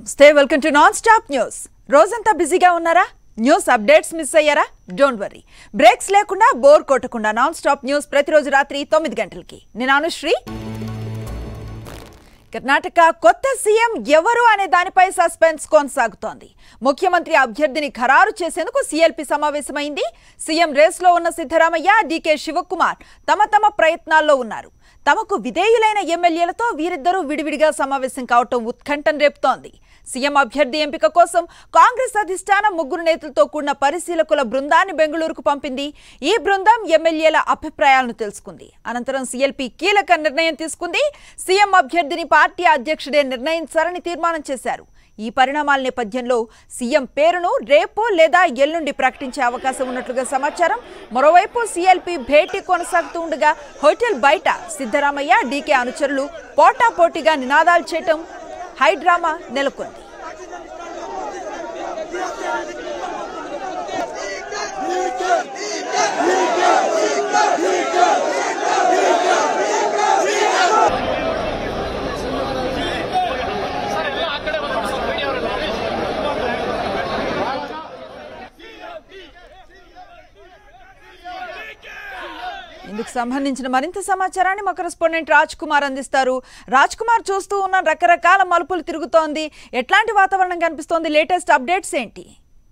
stay welcome to non stop news రోజంతా బిజీగా ఉన్నారా న్యూస్ అప్డేట్స్ మిస్ అయ్యారా డోంట్ వరీ బ్రేక్స్ లేకుండా బోర్ కొట్టకుండా నాన్ స్టాప్ న్యూస్ ప్రతిరోజు రాత్రి తొమ్మిది గంటలకి నేను అనుశ్రీ కర్ణాటక కొత్త సీఎం ఎవరు అనే దానిపై సస్పెన్స్ కొనసాగుతోంది ముఖ్యమంత్రి అభ్యర్థిని ఖరారు చేసేందుకు సీఎల్పీ సమావేశమైంది సీఎం రేస్లో ఉన్న సిద్ధరామయ్య డీకే శివకుమార్ తమ తమ ప్రయత్నాల్లో ఉన్నారు తమకు విధేయులైన ఎమ్మెల్యేలతో వీరిద్దరూ విడివిడిగా సమావేశం కావటం ఉత్కంఠం రేపుతోంది సీఎం అభ్యర్థి ఎంపిక కోసం కాంగ్రెస్ అధిష్టానం ముగ్గురు నేతలతో కూడిన పరిశీలకుల బృందాన్ని బెంగళూరుకు పంపింది ఈ బృందం ఎమ్మెల్యేల అభిప్రాయాలను తెలుసుకుంది అనంతరం సీఎల్పీ కీలక నిర్ణయం తీసుకుంది సీఎం అభ్యర్థిని పార్టీ అధ్యక్షుడే నిర్ణయించాలని తీర్మానం చేశారు ఈ పరిణామాల నేపథ్యంలో సీఎం పేరును రేపు లేదా ఎల్లుండి ప్రకటించే అవకాశం ఉన్నట్లుగా సమాచారం మరోవైపు సీఎల్పీ భేటీ కొనసాగుతూ ఉండగా హోటల్ బయట సిద్ధరామయ్య డీకే అనుచరులు పోటాపోటీగా నినాదాలు చేయటం హైడ్రామా నెలకొంది ఇందుకు సంబంధించిన మరింత సమాచారాన్ని మా కరెస్పాండెంట్ రాజ్ కుమార్ అందిస్తారు రాజ్ కుమార్ చూస్తూ ఉన్న రకరకాల మలుపులు తిరుగుతోంది ఎట్లాంటి వాతావరణం కనిపిస్తోంది లేటెస్ట్ అప్డేట్స్ ఏంటి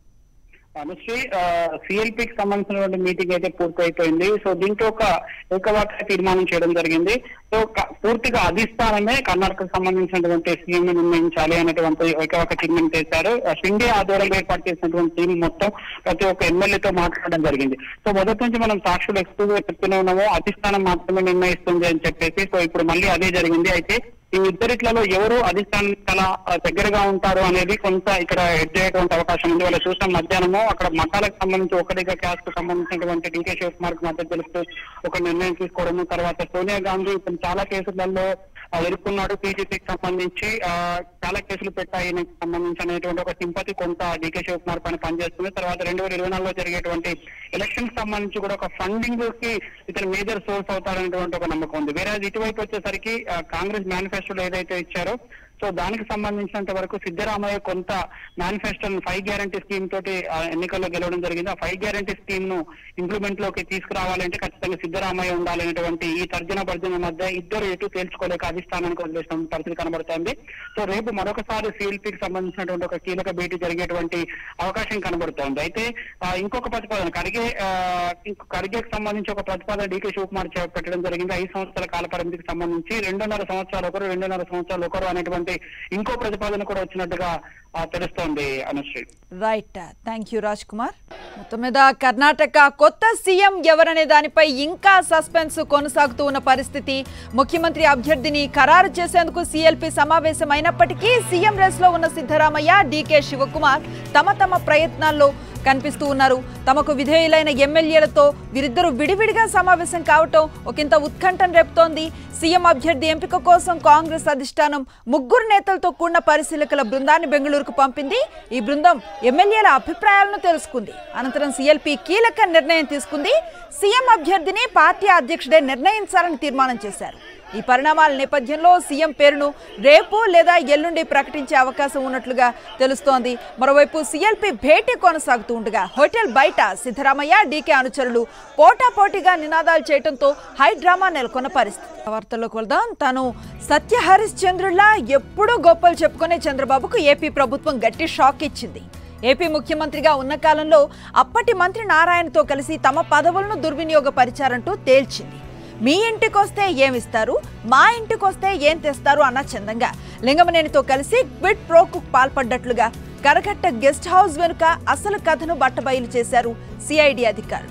అనుశ్రీ సిఎల్పికి సంబంధించినటువంటి మీటింగ్ అయితే పూర్తి అయిపోయింది సో దీంట్లో ఒక ఏకవాక్య తీర్మానం చేయడం జరిగింది సో క- పూర్తిగా అధిష్టానమే కర్ణాటకకు సంబంధించినటువంటి సీఎం నిర్ణయించాలి అనేటువంటి ఏకవాక్య తీర్మానం చేశారు ఆ షిండే ఆధ్వర్యంలో ఏర్పాటు చేసినటువంటి టీం మొత్తం ప్రతి ఒక్క ఎమ్మెల్యేతో మాట్లాడడం జరిగింది సో మొదటి నుంచి మనం సాక్షులు ఎక్కువగా చెప్తూనే ఉన్నాము అధిష్టానం మాత్రమే నిర్ణయిస్తుంది అని చెప్పేసి సో ఇప్పుడు మళ్ళీ అదే జరిగింది అయితే ఈ ఇద్దరిట్లలో ఎవరు అధిష్టానం చాలా ఆ, దగ్గరగా ఉంటారు అనేది కొంత ఇక్కడ హెడ్ అయ్యేటువంటి అవకాశం ఉంది వాళ్ళు చూసిన మధ్యాహ్నము అక్కడ మతాలకు సంబంధించి ఒకటిగా క్యాస్ట్ కు సంబంధించినటువంటి డీకే శివకుమార్ కి మద్దతు తెలుస్తూ ఒక నిర్ణయం తీసుకోవడము తర్వాత సోనియా గాంధీ ఇప్పుడు చాలా కేసులలో ఆ, ఎదుర్కొన్నాడు బీజేపీకి సంబంధించి ఆ, చాలా కేసులు పెట్టాయి ఈయనకి సంబంధించి అనేటువంటి ఒక సింపతి కొంత డీకే శివకుమార్ పైన పనిచేస్తుంది తర్వాత రెండు వేల ఇరవై నాలుగులో జరిగేటువంటి ఎలక్షన్ సంబంధించి కూడా ఒక ఫండింగ్ కి ఇతను మేజర్ సోర్స్ అవుతాడనేటువంటి ఒక నమ్మకం ఉంది వేరే ఇటువైపు వచ్చేసరికి ఆ, కాంగ్రెస్ మేనిఫెస్టోలో ఏదైతే ఇచ్చారో సో దానికి సంబంధించినంత వరకు సిద్ధరామయ్య కొంత మేనిఫెస్టో ఫైవ్ గ్యారంటీ స్కీమ్ తోటి ఆ, ఎన్నికల్లో గెలవడం జరిగింది ఆ ఫైవ్ గ్యారంటీ స్కీమ్ ను ఇంప్లిమెంట్ లోకి తీసుకురావాలంటే ఖచ్చితంగా సిద్ధరామయ్య ఉండాలనేటువంటి ఈ తర్జన భర్జన మధ్య ఇద్దరు ఎటు తేల్చుకోలేక అధిష్టానానికి వదిలేసిన పరిస్థితి కనబడుతోంది సో రేపు మరొకసారి సిఎల్పీకి సంబంధించినటువంటి ఒక కీలక భేటీ జరిగేటువంటి అవకాశం కనబడుతోంది అయితే ఆ, ఇంకొక ప్రతిపాదన ఖర్గే ఆ, ఇంకో ఖర్గేకి సంబంధించి ఒక ప్రతిపాదన డీకే శివకుమార్ చేపట్టడం జరిగింది ఐదు సంవత్సరాల కాల పరిమితికి సంబంధించి రెండున్నర సంవత్సరాలు ఒకరు రెండున్నర సంవత్సరాలు ఒకరు అనేటువంటి ఇంకో ప్రతిపాదన కూడా వచ్చినట్టుగా ఆ, తెలుస్తోంది Anushree right thank you Raj Kumar మొత్తం మీద కర్ణాటక కొత్త సీఎం ఎవరనే దానిపై ఇంకా సస్పెన్స్ కొనసాగుతూ ఉన్న పరిస్థితి ముఖ్యమంత్రి అభ్యర్థిని ఖరారు చేసేందుకు సీఎల్పీ సమావేశం అయినప్పటికీ సీఎం రేస్ లో ఉన్న సిద్ధరామయ్య డీకే శివకుమార్ తమ తమ ప్రయత్నాల్లో కనిపిస్తూ ఉన్నారు తమకు విధేయులైన ఎమ్మెల్యేలతో వీరిద్దరూ విడివిడిగా సమావేశం కావటం ఒకంత ఉత్కంఠం రేపుతోంది సీఎం అభ్యర్థి ఎంపిక కోసం కాంగ్రెస్ అధిష్టానం ముగ్గురు నేతలతో కూడిన పరిశీలకుల బృందాన్ని బెంగళూరుకు పంపింది ఈ బృందం ఎమ్మెల్యేల అభిప్రాయాలను తెలుసుకుంది అనంతరం సీఎల్పీ కీలక నిర్ణయం తీసుకుంది సీఎం అభ్యర్థిని పార్టీ అధ్యక్షుడే నిర్ణయించాలని తీర్మానం చేశారు ఈ పరిణామాల నేపథ్యంలో సీఎం పేరును రేపు లేదా ఎల్లుండి ప్రకటించే అవకాశం ఉన్నట్లుగా తెలుస్తోంది మరోవైపు సీఎల్పీ భేటీ కొనసాగుతూ ఉండగా హోటల్ బయట సిద్ధరామయ్య డీకే అనుచరులు పోటాపోటీగా నినాదాలు చేయడంతో హై డ్రామా నెలకొన్న పరిస్థితి వార్తల్లోకి వెళ్దాం తాను సత్య హరిశ్చంద్రుల్లా ఎప్పుడూ గొప్పలు చెప్పుకునే చంద్రబాబుకు ఏపీ ప్రభుత్వం గట్టి షాక్ ఇచ్చింది ఏపీ ముఖ్యమంత్రిగా ఉన్న కాలంలో అప్పటి మంత్రి నారాయణతో కలిసి తమ పదవులను దుర్వినియోగపరిచారంటూ తేల్చింది మీ ఇంటికొస్తే ఏమిస్తారు మా ఇంటికొస్తే ఏం తెస్తారు అన్న చందంగా లింగమనేనితో కలిసి క్విడ్ ప్రోకు పాల్పడ్డట్లుగా కరకట్ట గెస్ట్ హౌస్ వెనుక అసలు కథను బట్టబయలు చేశారు సిఐడి అధికారులు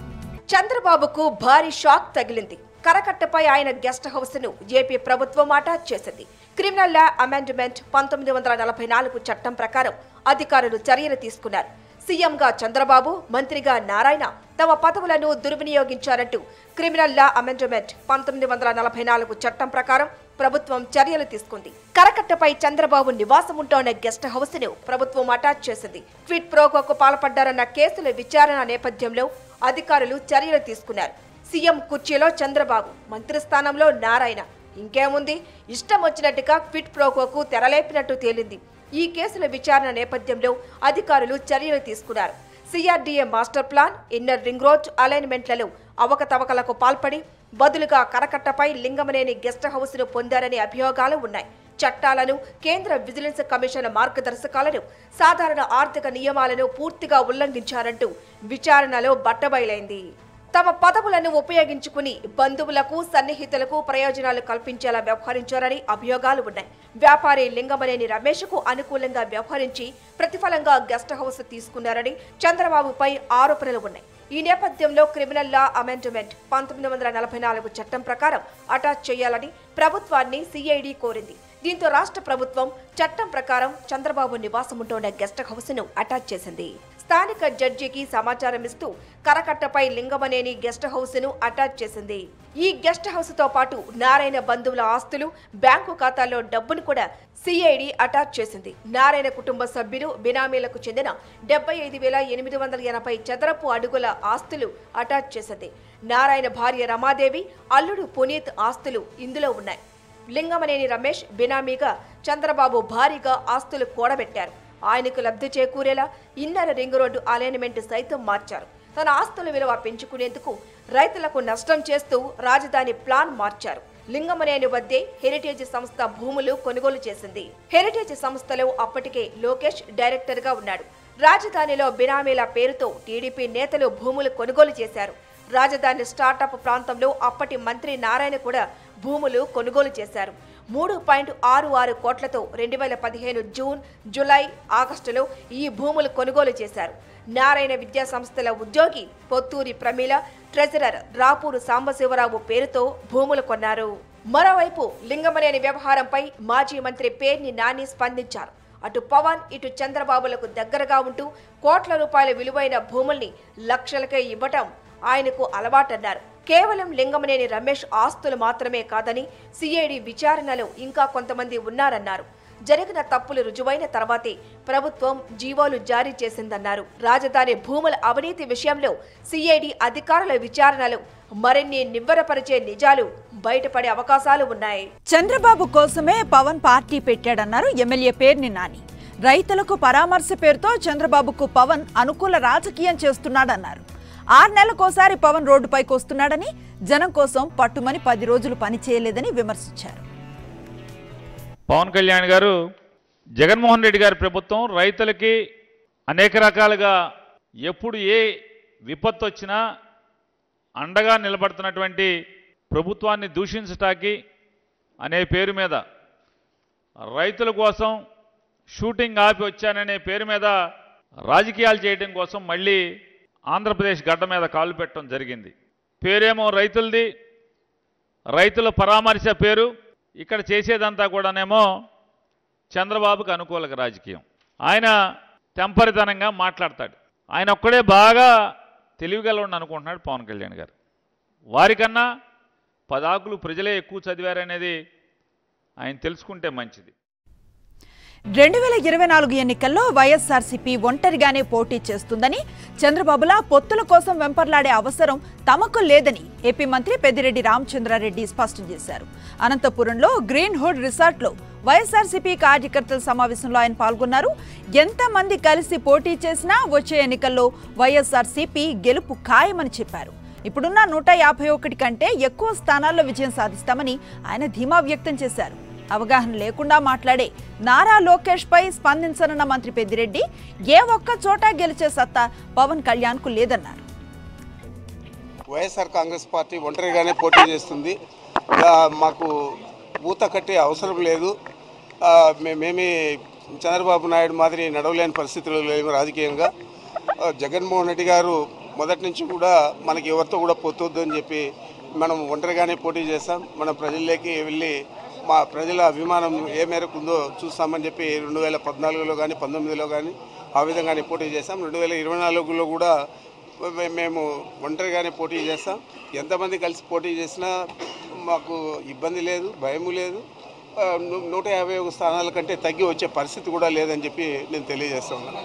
చంద్రబాబుకు భారీ షాక్ తగిలింది కరకట్టపై ఆయన గెస్ట్ హౌస్ ను ఏపీ ప్రభుత్వం అటాచ్ చేసింది క్రిమినల్ లా అమెండ్మెంట్ పంతొమ్మిది వందల నలభై నాలుగు చట్టం ప్రకారం అధికారులు చర్యలు తీసుకున్నారు సీఎంగా చంద్రబాబు మంత్రిగా నారాయణ తమ పదవులను దుర్వినియోగించారంటూ క్రిమినల్ లా అమెండ్మెంట్ పంతొమ్మిది వందల నలభై నాలుగు చట్టం ప్రకారం ప్రభుత్వం చర్యలు తీసుకుంది కరకట్టపై చంద్రబాబు నివాసం ఉంటోన్న గెస్ట్ హౌస్ ను ప్రభుత్వం అటాచ్ చేసింది ట్వీట్ ప్రోకోకు పాల్పడ్డారన్న కేసుల విచారణ నేపథ్యంలో అధికారులు చర్యలు తీసుకున్నారు సీఎం కుర్చీలో చంద్రబాబు మంత్రి స్థానంలో నారాయణ ఇంకేముంది ఇష్టం వచ్చినట్టుగా క్విట్ ప్రోకోకు తెరలేపినట్టు తేలింది ఈ కేసుల విచారణ నేపథ్యంలో అధికారులు చర్యలు తీసుకున్నారు CRDA master plan inner ring road అలైన్మెంట్లలో అవకతవకలకు పాల్పడి బదులుగా కరకట్టపై లింగమనేని గెస్ట్ హౌస్ను పొందారనే అభియోగాలు ఉన్నాయి చట్టాలను కేంద్ర విజిలెన్స్ కమిషన్ మార్గదర్శకాలను సాధారణ ఆర్థిక నియమాలను పూర్తిగా ఉల్లంఘించారంటూ విచారణలో బట్టబయలైంది తమ పదవులను ఉపయోగించుకుని బంధువులకు సన్నిహితులకు ప్రయోజనాలు కల్పించేలా వ్యవహరించారని అభియోగాలు ఉన్నాయి వ్యాపారి లింగమనేని రమేష్కు అనుకూలంగా వ్యవహరించి ప్రతిఫలంగా గెస్ట్ హౌస్ తీసుకున్నారని చంద్రబాబుపై ఆరోపణలు ఉన్నాయి ఈ నేపథ్యంలో క్రిమినల్ లా అమెండ్మెంట్ పంతొమ్మిది వందల నలభై నాలుగు చట్టం ప్రకారం అటాచ్ చేయాలని ప్రభుత్వాన్ని సిఐడి కోరింది దీంతో రాష్ట్ర ప్రభుత్వం చట్టం ప్రకారం చంద్రబాబు నివాసం ఉంటున్న గెస్ట్ హౌస్ ను అటాచ్ చేసింది స్థానిక జడ్జికి సమాచారం ఇస్తూ కరకట్టపై లింగమనేని గెస్ట్ హౌస్ ను అటాచ్ చేసింది ఈ గెస్ట్ హౌస్ తో పాటు నారాయణ బంధువుల ఆస్తులు బ్యాంకు ఖాతాల్లో డబ్బును కూడా సిఐడి అటాచ్ చేసింది నారాయణ కుటుంబ సభ్యులు బినామీలకు చెందిన డెబ్బై ఐదు వేల ఎనిమిది వందల ఎనభై చదరపు అడుగుల ఆస్తులు అటాచ్ చేసింది నారాయణ భార్య రమాదేవి అల్లుడు పునీత్ ఆస్తులు ఇందులో ఉన్నాయి లింగమనేని రమేష్ బినామీగా చంద్రబాబు భారీగా ఆస్తులు కూడబెట్టారు ఆయనకు లబ్ధి చేకూరేలా ఇన్నర రింగ్ రోడ్డు అలైన్మెంట్ సైతం మార్చారు తన ఆస్తుల విలువ పెంచుకునేందుకు రైతులకు నష్టం చేస్తూ రాజధాని ప్లాన్ మార్చారు లింగమనేని వద్దే హెరిటేజ్ సంస్థ భూములు కొనుగోలు చేసింది హెరిటేజ్ సంస్థలో అప్పటికే లోకేష్ డైరెక్టర్ గా ఉన్నాడు రాజధానిలో బినామీల పేరుతో టీడీపీ నేతలు భూములు కొనుగోలు చేశారు రాజధాని స్టార్టప్ ప్రాంతంలో అప్పటి మంత్రి నారాయణ కూడా భూములు కొనుగోలు చేశారు మూడు పాయింట్ ఆరు ఆరు కోట్లతో రెండు వేల పదిహేను జూన్ జులై ఆగస్టులో ఈ భూములు కొనుగోలు చేశారు నారాయణ విద్యా సంస్థల ఉద్యోగి పొత్తూరి ప్రమీల ట్రెజరర్ రాపూరు సాంబశివరావు పేరుతో భూములు కొన్నారు మరోవైపు లింగమనేని వ్యవహారంపై మాజీ మంత్రి పేర్ని నాని స్పందించారు అటు పవన్ ఇటు చంద్రబాబులకు దగ్గరగా ఉంటూ కోట్ల రూపాయల విలువైన భూముల్ని లక్షలకే ఇవ్వటం ఆయనకు అలవాటన్నారు కేవలం లింగమనేని రమేష్ ఆస్తులు మాత్రమే కాదని సిఐడి విచారణలో ఇంకా కొంతమంది ఉన్నారన్నారు జరిగిన తప్పులు రుజువైన తర్వాతే ప్రభుత్వం జీవోలు జారీ చేసిందన్నారు రాజధాని భూముల అవినీతి విషయంలో సిఐడి అధికారుల విచారణలో మరిన్ని నివ్వరపరిచే నిజాలు బయటపడే అవకాశాలు ఉన్నాయి చంద్రబాబు కోసమే పవన్ పార్టీ పెట్టాడన్నారు ఎమ్మెల్యే పేర్ని నాని రైతులకు పరామర్శ పేరుతో చంద్రబాబుకు పవన్ అనుకూల రాజకీయం చేస్తున్నాడన్నారు ఆరు నెలలకోసారి పవన్ రోడ్డుపైకి వస్తున్నాడని జనం కోసం పట్టుమని పది రోజులు పని చేయలేదని విమర్శించారు పవన్ కళ్యాణ్ గారు జగన్మోహన్ రెడ్డి గారి ప్రభుత్వం రైతులకి అనేక రకాలుగా ఎప్పుడు ఏ విపత్తు వచ్చినా అండగా నిలబడుతున్నటువంటి ప్రభుత్వాన్ని దూషించటానికి అనే పేరు మీద రైతుల కోసం షూటింగ్ ఆపి వచ్చాననే పేరు మీద రాజకీయాలు చేయడం కోసం మళ్ళీ ఆంధ్రప్రదేశ్ గడ్డ మీద కాలు పెట్టడం జరిగింది పేరేమో రైతులది రైతుల పరామర్శ పేరు ఇక్కడ చేసేదంతా కూడానేమో చంద్రబాబుకు అనుకూల రాజకీయం ఆయన తెంపరితనంగా మాట్లాడతాడు ఆయన ఒక్కడే బాగా తెలివిగలవాడిని అనుకుంటున్నాడు పవన్ కళ్యాణ్ గారు వారికన్నా పదాకులు ప్రజలే ఎక్కువ చదివారనేది ఆయన తెలుసుకుంటే మంచిది రెండు వేల ఇరవై నాలుగు ఎన్నికల్లో వైఎస్ఆర్సీపీ ఒంటరిగానే పోటీ చేస్తుందని చంద్రబాబులా పొత్తుల కోసం వెంపర్లాడే అవసరం తమకు లేదని ఏపీ మంత్రి పెద్దిరెడ్డి రామచంద్రారెడ్డి స్పష్టం చేశారు అనంతపురంలో గ్రీన్ హుడ్ రిసార్ట్లో వైఎస్ఆర్సీపీ కార్యకర్తల సమావేశంలో ఆయన పాల్గొన్నారు ఎంతమంది కలిసి పోటీ చేసినా వచ్చే ఎన్నికల్లో వైఎస్ఆర్సీపీ గెలుపు ఖాయమని చెప్పారు ఇప్పుడున్న నూట యాభై ఒకటి కంటే ఎక్కువ స్థానాల్లో విజయం సాధిస్తామని ఆయన ధీమా వ్యక్తం చేశారు అవగాహన లేకుండా మాట్లాడే నారా లోకేష్ పై స్పందించనున్న మంత్రి పెద్దిరెడ్డి ఏ ఒక్క చోట గెలిచే సత్తా పవన్ కళ్యాణ్ కు లేదన్నారు వైఎస్ఆర్ కాంగ్రెస్ పార్టీ ఒంటరిగానే పోటీ చేస్తుంది ఆ, మాకు ఊత కట్టే అవసరం లేదు ఆ, మేమేమి చంద్రబాబు నాయుడు మాదిరి నడవలేని పరిస్థితులు లేవు రాజకీయంగా ఆ, జగన్మోహన్ రెడ్డి గారు మొదటి నుంచి కూడా మనకి ఎవరితో కూడా పొత్తొద్దు అని చెప్పి మనం ఒంటరిగానే పోటీ చేస్తాం మన ప్రజల్లోకి వెళ్ళి మా ప్రజల అభిమానం ఏ మేరకు ఉందో చూస్తామని చెప్పి రెండు వేల పద్నాలుగులో కానీ పంతొమ్మిదిలో కానీ ఆ విధంగానే పోటీ చేస్తాం రెండు వేల ఇరవై నాలుగులో కూడా మే- మేము ఒంటరిగానే పోటీ చేస్తాం ఎంతమంది కలిసి పోటీ చేసినా మాకు ఇబ్బంది లేదు భయము లేదు ఆ, ను- నూట యాభై ఒక స్థానాల కంటే తగ్గి వచ్చే పరిస్థితి కూడా లేదని చెప్పి నేను తెలియజేస్తున్నాను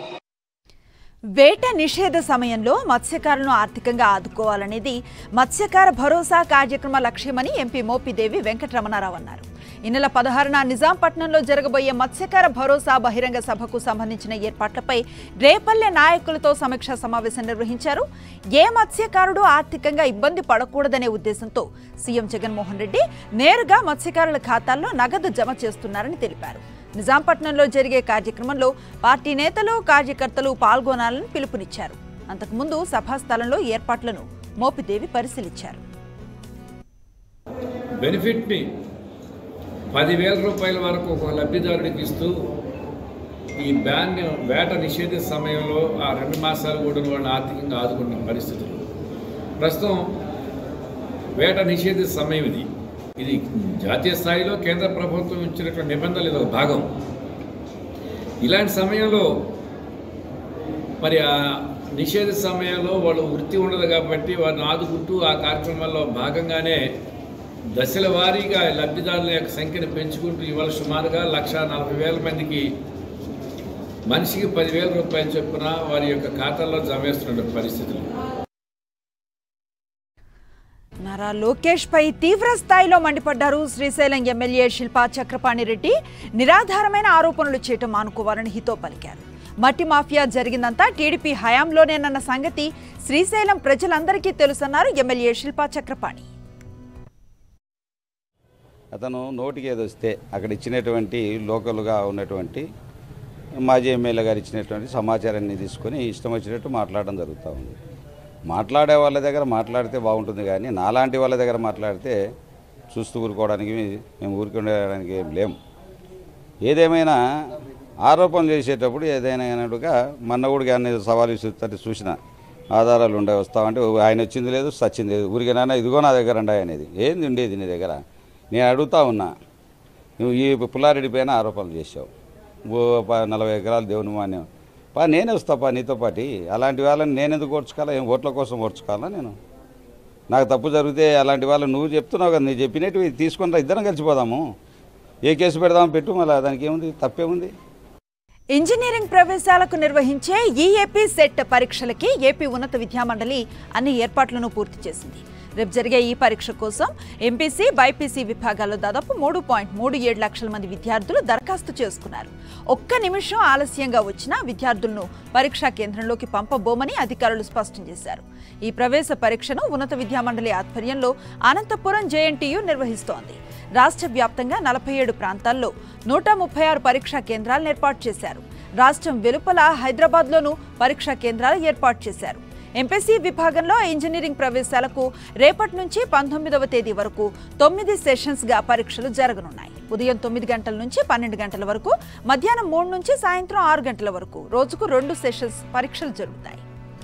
వేట నిషేధ సమయంలో మత్స్యకారులను ఆర్థికంగా ఆదుకోవాలనేది మత్స్యకార భరోసా కార్యక్రమ లక్ష్యమని ఎంపీ మోపిదేవి వెంకటరమణారావు అన్నారు ఈ నెల పదహారున నిజాంపట్నంలో జరగబోయే మత్స్యకార భరోసా బహిరంగ సభకు సంబంధించిన ఏర్పాట్లపై రేపల్లె నాయకులతో సమీక్షా సమావేశం నిర్వహించారు ఏ మత్స్యకారుడు ఆర్థికంగా ఇబ్బంది పడకూడదనే ఉద్దేశంతో సీఎం జగన్మోహన్ రెడ్డి నేరుగా మత్స్యకారుల ఖాతాల్లో నగదు జమ చేస్తున్నారని తెలిపారు నిజాంపట్నంలో జరిగే కార్యక్రమంలో పార్టీ నేతలు కార్యకర్తలు పాల్గొనాలని పిలుపునిచ్చారు అంతకుముందు సభాస్థలంలో ఏర్పాట్లను మోపిదేవి పరిశీలించారు బెనిఫిట్ని పదివేల రూపాయల వరకు ఒక లబ్ధిదారుడికి ఇస్తూ ఈ బ్యాన్ వేట నిషేధ సమయంలో ఆ రెండు మాసాలు కూడా వాళ్ళని ఆర్థికంగా ఆదుకున్న పరిస్థితులు ప్రస్తుతం వేట నిషేధ సమయం ఇది ఇది జాతీయ స్థాయిలో కేంద్ర ప్రభుత్వం ఇచ్చినటువంటి నిబంధనలు ఇది ఒక భాగం ఇలాంటి సమయంలో మరి ఆ నిషేధ సమయంలో వాళ్ళు వృత్తి ఉండదు కాబట్టి వారిని ఆదుకుంటూ ఆ కార్యక్రమంలో భాగంగానే దశల వారీగా లబ్ధిదారుల యొక్క సంఖ్యను పెంచుకుంటూ ఇవాళ సుమారుగా లక్ష నలభై వేల మందికి మనిషికి పదివేల రూపాయలు చొప్పున వారి యొక్క ఖాతాల్లో జమ వేస్తున్న పరిస్థితులు నారా లోకేష్ పై తీవ్ర స్థాయిలో మండిపడ్డారు శ్రీశైలం ఎమ్మెల్యే శిల్పా చక్రపాణి రెడ్డి నిరాధారమైన ఆరోపణలు చేయటం మానుకోవాలని హితో పలికారు మట్టి మాఫియా జరిగిందంతా టీడీపీ హయాంలోనేనన్న సంగతి శ్రీశైలం ప్రజలందరికీ తెలుసన్నారు ఎమ్మెల్యే శిల్పా చక్రపాణి అతను నోటికి ఏదో వస్తే అక్కడ ఇచ్చినటువంటి లోకల్గా ఉన్నటువంటి మాజీ ఎమ్మెల్యే గారు ఇచ్చినటువంటి సమాచారాన్ని తీసుకొని ఇష్టం వచ్చినట్టు మాట్లాడడం జరుగుతూ ఉంది మాట్లాడే వాళ్ళ దగ్గర మాట్లాడితే బాగుంటుంది కానీ నాలాంటి వాళ్ళ దగ్గర మాట్లాడితే చూస్తూ ఊరుకోవడానికి మేము ఊరుకుండడానికి ఏం లేము ఏదేమైనా ఆరోపణలు చేసేటప్పుడు ఏదైనా అయినట్టుగా మొన్న కూడా అన్ని సవాలు విసురుతుంటే చూసిన ఆధారాలు ఉండే వస్తామంటే ఆయన వచ్చింది లేదు సచ్చింది లేదు ఊరికేనా ఇదిగో నా దగ్గర ఉండే అనేది ఏంది ఉండేది నీ దగ్గర నేను అడుగుతా ఉన్నా నువ్వు ఈ పుల్లారెడ్డి పైన ఆరోపణలు చేసావు ఓ ప- నలభై ఎకరాలు దేవుని మాన్యం పా నేనే వస్తాపా నీతో పాటి అలాంటి వాళ్ళని నేను ఎందుకు ఓడ్చుకోవాలా ఏం ఓట్ల కోసం ఓడ్చుకోవాలా నేను నాకు తప్పు జరిగితే అలాంటి వాళ్ళు నువ్వు చెప్తున్నావు కదా నీ చెప్పినట్టు తీసుకొని రా, ఇద్దరం కలిసిపోదాము ఏ కేసు పెడదాం పెట్టు మళ్ళీ దానికి ఏముంది తప్పేముంది ఇంజనీరింగ్ ప్రవేశాలకు నిర్వహించే ఈఏపీ సెట్ పరీక్షలకి ఏపీ ఉన్నత విద్యామండలి అన్ని ఏర్పాట్లను పూర్తి చేసింది రేపు జరిగే ఈ పరీక్ష కోసం ఎంపీసీ బైపీసీ విభాగాల్లో దాదాపు మూడు పాయింట్ మూడు ఏడు లక్షల మంది విద్యార్థులు దరఖాస్తు చేసుకున్నారు ఒక్క నిమిషం ఆలస్యంగా వచ్చినా విద్యార్థులను పరీక్షా కేంద్రంలోకి పంపబోమని అధికారులు స్పష్టం చేశారు ఈ ప్రవేశ పరీక్షను ఉన్నత విద్యామండలి ఆధ్వర్యంలో అనంతపురం జేఎన్టీయు నిర్వహిస్తోంది రాష్ట్ర వ్యాప్తంగా నలభై ఏడు ప్రాంతాల్లో నూట ముప్పై ఆరు పరీక్షా కేంద్రాలను ఏర్పాటు చేశారు రాష్ట్రం వెలుపల హైదరాబాద్లోనూ పరీక్షా కేంద్రాలు ఏర్పాటు చేశారు ఎంపీసీ విభాగంలో ఇంజనీరింగ్ ప్రవేశాలకు రేపటి నుంచి పంతొమ్మిదవ తేదీ వరకు తొమ్మిది సెషన్స్గా పరీక్షలు జరగనున్నాయి ఉదయం తొమ్మిది గంటల నుంచి పన్నెండు గంటల వరకు మధ్యాహ్నం మూడు నుంచి సాయంత్రం ఆరు గంటల వరకు రోజుకు రెండు సెషన్స్ పరీక్షలు జరుగుతాయి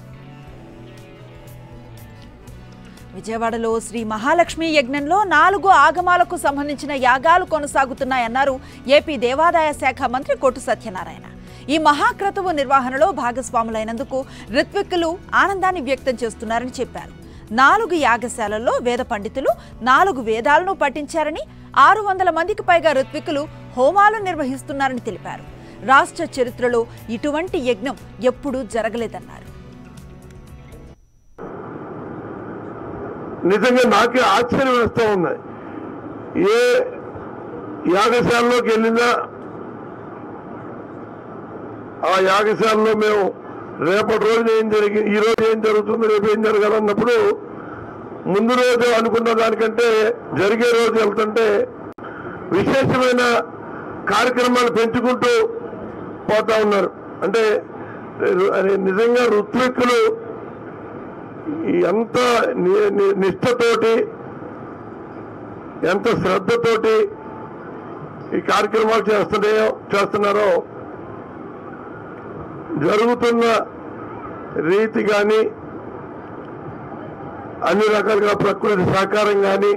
విజయవాడలో శ్రీ మహాలక్ష్మి యజ్ఞంలో నాలుగు ఆగమాలకు సంబంధించిన యాగాలు కొనసాగుతున్నాయన్నారు ఏపీ దేవాదాయ శాఖ మంత్రి కొట్టు సత్యనారాయణ ఈ మహాక్రతువు నిర్వహణలో భాగస్వాములైనందుకు ఋత్విక్కులు ఆనందాన్ని వ్యక్తం చేస్తున్నారని చెప్పారు నాలుగు యాగశాలల్లో వేద పండితులు నాలుగు వేదాలను పఠించారని ఆరు వందల మందికి పైగా ఋత్విక్కులు హోమాలు నిర్వహిస్తున్నారని తెలిపారు రాష్ట్ర చరిత్రలో ఇటువంటి యజ్ఞం ఎప్పుడూ జరగలేదన్నారు నిజంగా నాకే ఆశ్చర్యం వేస్తూ ఉంది ఏ యాగశాలలోకి వెళ్ళినా ఆ యాగశాలలో మేము రేపటి రోజున ఏం జరిగి ఈ రోజు ఏం జరుగుతుంది రేపు ఏం జరగాలన్నప్పుడు ముందు రోజు అనుకున్న దానికంటే జరిగే రోజు వెళ్తుంటే విశేషమైన కార్యక్రమాలు పెంచుకుంటూ పోతా ఉన్నారు అంటే అది నిజంగా ఋత్విక్కులు ఎంత ని- ని- నిష్ఠతోటి ఎంత శ్రద్ధతోటి ఈ కార్యక్రమాలు చేస్తున్నాయో చేస్తున్నారో జరుగుతున్న రీతి కానీ అన్ని రకాలుగా ప్రకృతి సహకారం కానీ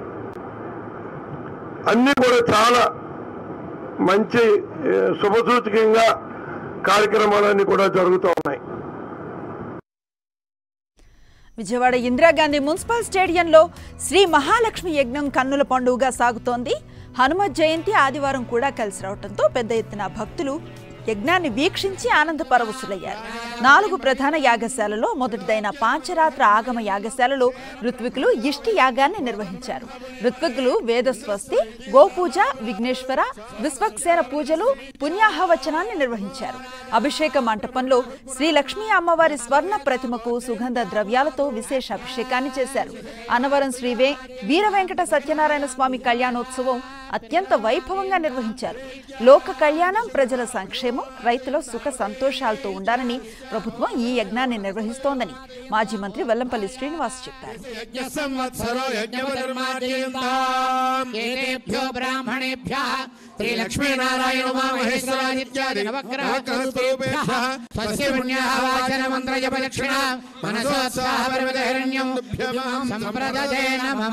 అన్నీ కూడా చాలా మంచి ఏ, శుభసూచకంగా కార్యక్రమాలన్నీ కూడా జరుగుతూ ఉన్నాయి విజయవాడ ఇందిరాగాంధీ మున్సిపల్ స్టేడియంలో శ్రీ మహాలక్ష్మి యజ్ఞం కన్నుల పండుగగా సాగుతోంది హనుమత్ జయంతి ఆదివారం కూడా కలిసి రావడంతో పెద్ద ఎత్తున భక్తులు యజ్ఞాన్ని వీక్షించి ఆనంద పరవశులయ్యారు నాలుగు ప్రధాన యాగశాలలో మొదటిదైన పాంచరాత్ర ఆగమ యాగశాలలో ఋత్వికులు ఇష్టి యాగాన్ని నిర్వహించారు ఋత్వికులు వేద స్వస్తి గోపూజ విఘ్నేశ్వర విశ్వక్సేన పూజలు పుణ్యాహవచనాన్ని నిర్వహించారు అభిషేక మంటపంలో శ్రీ లక్ష్మీ అమ్మవారి స్వర్ణ ప్రతిమకు సుగంధ ద్రవ్యాలతో విశేష అభిషేకాన్ని చేశారు అన్నవరం శ్రీ వే వీర వెంకట సత్యనారాయణ స్వామి కళ్యాణోత్సవం అత్యంత వైభవంగా నిర్వహించారు లోక కళ్యాణం ప్రజల సంక్షేమం రైతుల సుఖ సంతోషాలతో ఉండాలని ప్రభుత్వం ఈ యజ్ఞాన్ని నిర్వహిస్తోందని మాజీ మంత్రి వెల్లంపల్లి శ్రీనివాస్ చెప్పారు సంవత్సరో యజ్ఞపతిర్మార్జయంతాం ఏతేభ్యో బ్రాహ్మణేభ్యః శ్రీ లక్ష్మీనారాయణ ఉమామహేశ్వరాదిత్యాది నవగ్రహస్వరూపేభ్యः స్వస్య పుణ్యాః వాచన మంత్ర జప దక్షిణ మనసోత్సాహ పరిమిత హిరణ్యం సంప్రదతే నమః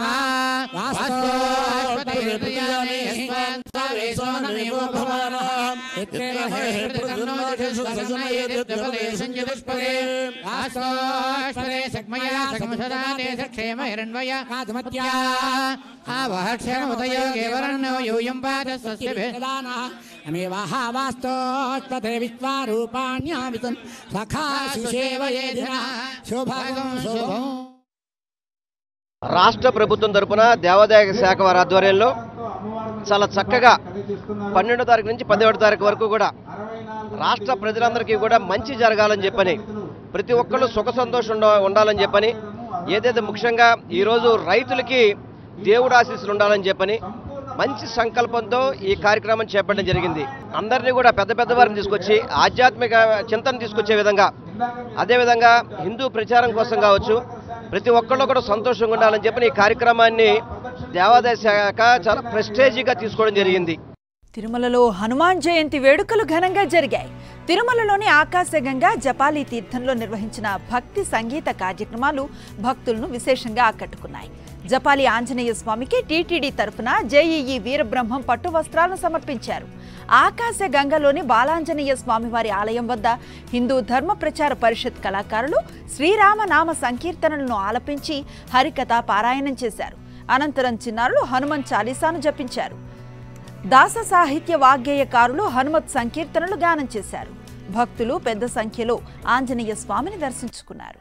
వాస్తోస్వతైర్యామి యస్మాన్ సవేశో నమేవో భవానః ఇత్రేహేర్తన్నో జషు సజనయేర్దపదే సంజదుష్పదే వాస్తోస్వదే సక్మయా సకమసదాతే సక్షేమ హిరణ్వయ కాదమత్యా ఆవహ క్షేమముదయోగే వరణో యూయం పాద స్వస్య భేదానః అమేవాహ వాస్తోస్పతే విశ్వారూపాణ్యామితం సఖా సుషేవయే దినః శోభాగం శోభం రాష్ట్ర ప్రభుత్వం తరపున దేవాదాయ శాఖ వారి ఆధ్వర్యంలో చాలా చక్కగా పన్నెండో తారీఖు నుంచి పదిహేడో తారీఖు వరకు కూడా రాష్ట్ర ప్రజలందరికీ కూడా మంచి జరగాలని చెప్పని ప్రతి ఒక్కళ్ళు సుఖ సంతోషం ఉండ- ఉండాలని చెప్పని ఏదైతే ముఖ్యంగా ఈరోజు రైతులకి దేవుడు ఆశీస్సులు ఉండాలని చెప్పని మంచి సంకల్పంతో ఈ కార్యక్రమం చేపట్టడం జరిగింది అందరినీ కూడా పెద్ద పెద్ద వారిని తీసుకొచ్చి ఆధ్యాత్మిక చింతన తీసుకొచ్చే విధంగా అదేవిధంగా హిందూ ప్రచారం కోసం కావచ్చు ప్రతి ఒక్కళ్ళు కూడా సంతోషంగా ఉండాలని చెప్పి ఈ కార్యక్రమాన్ని దేవాదాయ శాఖ చాలా ప్రెస్టేజీగా తీసుకోవడం జరిగింది తిరుమలలో హనుమాన్ జయంతి వేడుకలు ఘనంగా జరిగాయి తిరుమలలోని ఆకాశగంగా జపాలి తీర్థంలో నిర్వహించిన భక్తి సంగీత కార్యక్రమాలు భక్తులను విశేషంగా ఆకట్టుకున్నాయి జపాలి ఆంజనేయ స్వామికి టీటీడీ తరఫున జేఈఈ వీరబ్రహ్మం పట్టు వస్త్రాలను సమర్పించారు ఆకాశ గంగలోని బాలాంజనేయ స్వామివారి ఆలయం వద్ద హిందూ ధర్మ ప్రచార పరిషత్ కళాకారులు శ్రీరామ నామ సంకీర్తనలను ఆలపించి హరికథ పారాయణం చేశారు అనంతరం చిన్నారులు హనుమన్ చాలీసాను జపించారు దాస సాహిత్య వాగ్గేయకారులు హనుమత్ సంకీర్తనలు గానం చేశారు భక్తులు పెద్ద సంఖ్యలో ఆంజనేయ స్వామిని దర్శించుకున్నారు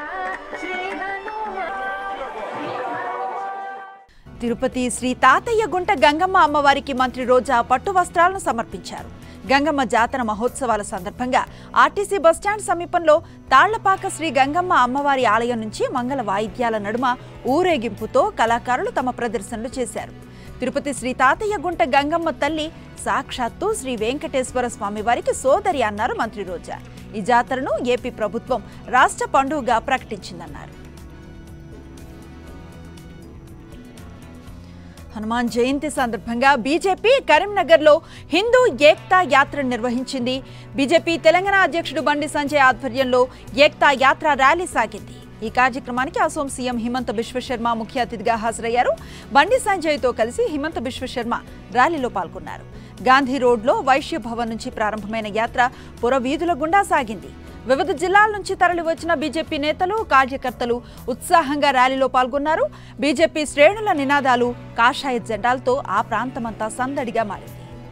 తిరుపతి శ్రీ తాతయ్య గుంట గంగమ్మ అమ్మవారికి మంత్రి రోజా పట్టు వస్త్రాలను సమర్పించారు గంగమ్మ జాతర మహోత్సవాల సందర్భంగా ఆర్టీసీ బస్టాండ్ సమీపంలో తాళ్లపాక శ్రీ గంగమ్మ అమ్మవారి ఆలయం నుంచి మంగళ వాయిద్యాల నడుమ ఊరేగింపుతో కళాకారులు తమ ప్రదర్శనలు చేశారు తిరుపతి శ్రీ తాతయ్య గుంట గంగమ్మ తల్లి సాక్షాత్తు శ్రీ వెంకటేశ్వర స్వామి వారికి సోదరి అన్నారు మంత్రి రోజా ఈ జాతరను ఏపీ ప్రభుత్వం రాష్ట్ర పండుగగా ప్రకటించిందన్నారు హనుమాన్ జయంతి సందర్భంగా బీజేపీ కరీంనగర్లో హిందూ ఏక్తా యాత్ర నిర్వహించింది బీజేపీ తెలంగాణ అధ్యక్షుడు బండి సంజయ్ ఆధ్వర్యంలో ఏక్తా యాత్ర ర్యాలీ సాగింది ఈ కార్యక్రమానికి అసోం సీఎం హిమంత బిశ్వశర్మ ముఖ్య అతిథిగా హాజరయ్యారు బండి సంజయ్తో కలిసి హిమంత బిశ్వశర్మ ర్యాలీలో పాల్గొన్నారు గాంధీ రోడ్లో వైశ్య భవన్ నుంచి ప్రారంభమైన యాత్ర పురవీధుల గుండా సాగింది వివిధ జిల్లాల నుంచి తరలివచ్చిన బీజేపీ నేతలు కార్యకర్తలు ఉత్సాహంగా ర్యాలీలో పాల్గొన్నారు బీజేపీ శ్రేణుల నినాదాలు కాషాయ జెండాలతో ఆ ప్రాంతమంతా సందడిగా మారింది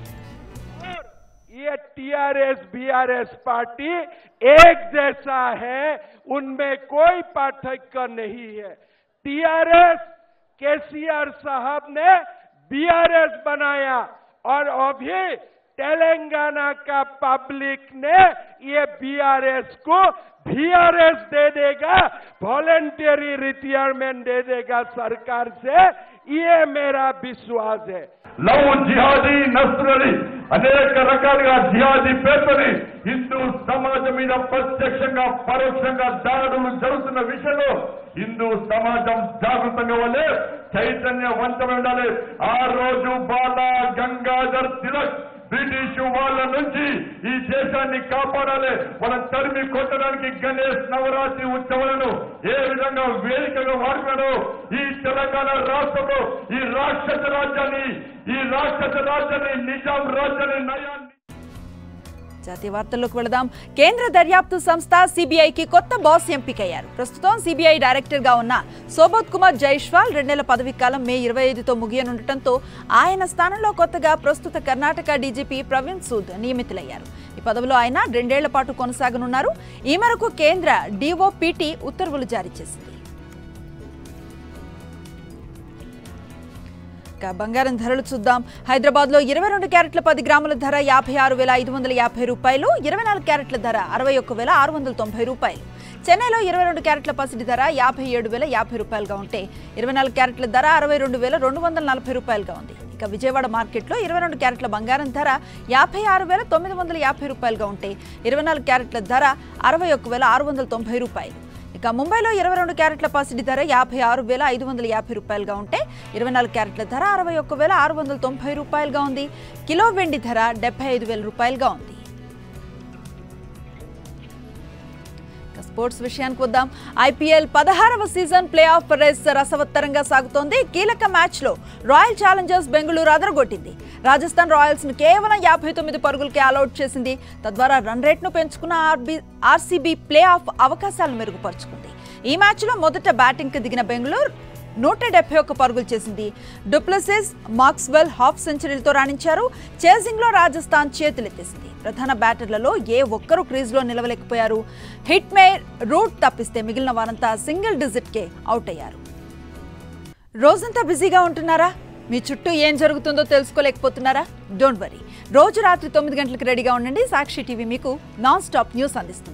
ये टीआरएस बीआरएस पार्टी एक जैसा है उनमें कोई पार्थक्य नहीं है टीआरएस केसीआर साहब ने बीआरएस बनाया और अभी तेलंगाना का पब्लिक ने ये बीआरएस को बीआरएस दे देगा वॉलेंटरी रिटायरमेंट दे देगा सरकार से ये मेरा विश्वास है లవ్ జిహాదీ నస్రులని అనేక రకాలుగా జిహాదీ పేరుతోని హిందూ సమాజం మీద ప్రత్యక్షంగా పరోక్షంగా దాడులు జరుగుతున్న విషయంలో హిందూ సమాజం జాగృతంగా వల్లే చైతన్యవంతమై ఉండాలి ఆ రోజు బాలా గంగాధర్ తిలక్ బ్రిటిష్ వాళ్ళ నుంచి ఈ దేశాన్ని కాపాడాలి మనం తరిమి కొట్టడానికి గణేష్ నవరాత్రి ఉత్సవాలను ఏ విధంగా వేదికగా వాడుకున్నాడో ఈ తెలంగాణ రాష్ట్రంలో ఈ రాక్షస రాజ్యాన్ని ఈ రాక్షస రాజ్యాన్ని నిజాం రాజ్యాన్ని నయాన్ని జాతీయ వార్తల్లోకి వెళదాం కేంద్ర దర్యాప్తు సంస్థ సిబిఐకి కొత్త బాస్ ఎంపికయ్యారు ప్రస్తుతం సిబిఐ డైరెక్టర్ గా ఉన్న సోబోత్ కుమార్ జైష్వాల్ రెండేళ్ల పదవీ కాలం మే ఇరవై ఐదుతో ముగియనుండటంతో ఆయన స్థానంలో కొత్తగా ప్రస్తుత కర్ణాటక డీజీపీ ప్రవీణ్ సూద్ నియమితులయ్యారు ఈ పదవిలో ఆయన రెండేళ్ల పాటు కొనసాగనున్నారు ఈ మేరకు కేంద్ర డిఓపిటి ఉత్తర్వులు జారీ చేసింది ఇక బంగారం ధరలు చూద్దాం హైదరాబాద్ లో ఇరవై రెండు క్యారెట్ల పది గ్రాముల ధర యాభై ఆరు వేల ఐదు వందల యాభై రూపాయలు ఇరవై నాలుగు క్యారెట్ల ధర అరవై ఒక్క వేల ఆరు వందల తొంభై రూపాయలు చెన్నైలో ఇరవై రెండు క్యారెట్ల పసిడి ధర యాభై ఏడు వేల యాభై రూపాయలుగా ఉంటే ఇరవై నాలుగు క్యారెట్ల ధర అరవై రెండు వేల రెండు వందల నలభై రూపాయలుగా ఉంది ఇక విజయవాడ మార్కెట్లో ఇరవై రెండు క్యారెట్ల బంగారం ధర యాభై ఆరు వేల తొమ్మిది వందల యాభై రూపాయలుగా ఉంటే ఇరవై నాలుగు క్యారెట్ల ధర అరవై ఒక్క వేల ఆరు వందల తొంభై రూపాయలు ఇక ముంబైలో ఇరవై రెండు క్యారెట్ల పసిడి ధర యాభై ఆరు వేల ఐదు వందల యాభై రూపాయలుగా ఉంటే ఇరవై నాలుగు క్యారెట్ల ధర అరవై ఒక్క వేల ఆరు వందల తొంభై రూపాయలుగా ఉంది కిలో వెండి ధర డెబ్బై ఐదు వేల రూపాయలుగా ఉంది ఇక స్పోర్ట్స్ విషయానికి వద్దాం ఐపీఎల్ పదహారవ సీజన్ ప్లే ఆఫ్ రేస్ రసవత్తరంగా సాగుతోంది కీలక మ్యాచ్లో రాయల్ ఛాలెంజర్స్ బెంగళూరు అదరగొట్టింది రాజస్థాన్ రాయల్స్ ను కేవలం యాభై తొమ్మిది పరుగులకే ఆల్అౌట్ చేసింది తద్వారా రన్ రేట్ను పెంచుకున్న ఆర్బీ ఆర్సీబీ ప్లే ఆఫ్ అవకాశాలను మెరుగుపరుచుకుంది ఈ మ్యాచ్లో మొదట బ్యాటింగ్కి దిగిన బెంగళూరు నూట డెబ్బై ఒక్క పరుగులు చేసింది డుప్లసిస్ మాక్స్వెల్ హాఫ్ సెంచరీలతో రాణించారు చేసింగ్లో రాజస్థాన్ చేతులెత్తేసింది ప్రధాన బ్యాటర్లలో ఏ ఒక్కరూ క్రీజ్లో నిలవలేకపోయారు హిట్ మేర్ రూట్ తప్పిస్తే మిగిలిన వారంతా సింగిల్ డిజిట్కే అవుట్ అయ్యారు రోజంతా బిజీగా ఉంటున్నారా మీ చుట్టూ ఏం జరుగుతుందో తెలుసుకోలేకపోతున్నారా డోంట్ వరీ రోజు రాత్రి తొమ్మిది గంటలకు రెడీగా ఉండండి సాక్షి టీవీ మీకు నాన్ స్టాప్ న్యూస్ అందిస్తుంది